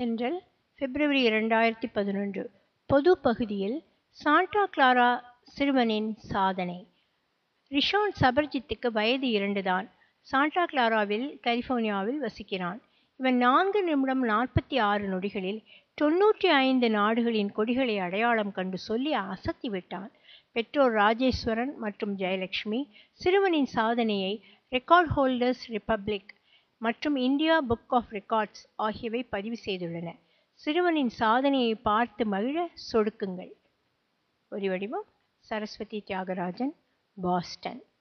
தென்றல் பிப்ரவரி இரண்டாயிரத்தி பதினொன்று பொது பகுதியில் சாண்டா கிளாரா சிறுவனின் சாதனை ரிஷான் சபர்ஜித்துக்கு வயது இரண்டுதான் சாண்டா கிளாராவில் கலிபோர்னியாவில் வசிக்கிறான் இவன் நான்கு நிமிடம் நாற்பத்தி ஆறு நொடிகளில் தொன்னூற்றி ஐந்து நாடுகளின் கொடிகளை அடையாளம் கண்டு சொல்லி அசத்தி விட்டான் பெற்றோர் ராஜேஸ்வரன் மற்றும் ஜெயலட்சுமி சிறுவனின் சாதனையை ரெக்கார்ட் ஹோல்டர்ஸ் ரிப்பப்ளிக் மற்றும் இந்தியா புக் ஆஃப் ரெக்கார்ட்ஸ் ஆகியவை பதிவு செய்துள்ளன சிறுவனின் சாதனையை பார்த்து மகிழ சொடுக்குங்கள் ஒரு வடிவம் சரஸ்வதி தியாகராஜன் பாஸ்டன்